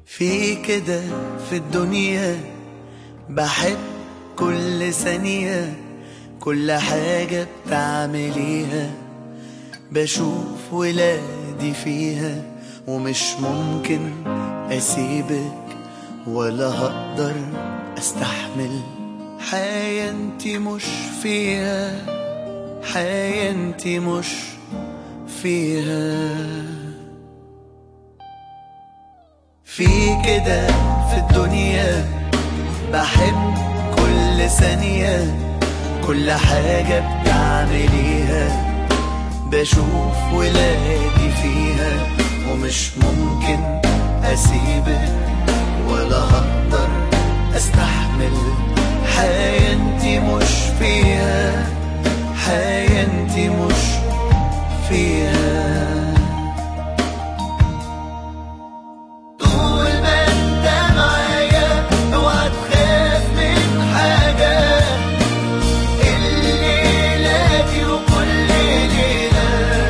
في كده في الدنيا بحب كل ثانية كل حاجة بتعمليها بشوف ولادي فيها ومش ممكن أسيبك ولا هقدر أستحمل حياة انتي مش فيها حياة انتي مش فيها في كده في الدنيا بحب كل ثانية كل حاجة بتعمليها بشوف ولادي فيها ومش ممكن أسيبك ولا هقدر أستحمل حياة انتي مش فيها حياة انتي مش فيها طول ما انت معايا اوعى تخاف من حاجة الليلة دي وكل ليلة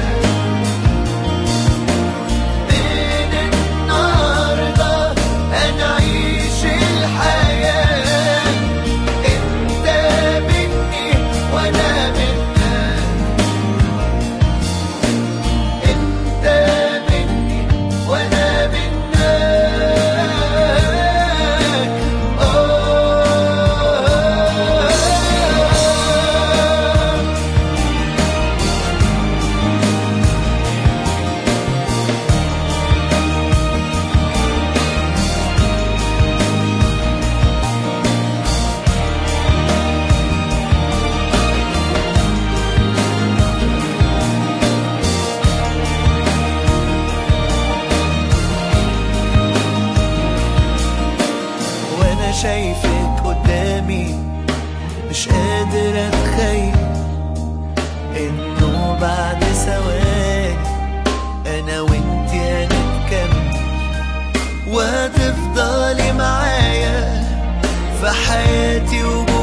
من النهاردة هنعيش الحياة انت مني وانا منك انت مني وانا منك آه وانا شايفك قدامي مش قادر اتخيل انه بعد ثواني انا وانتي هنتكمل وهتفضلي معايا في حياتي وجودي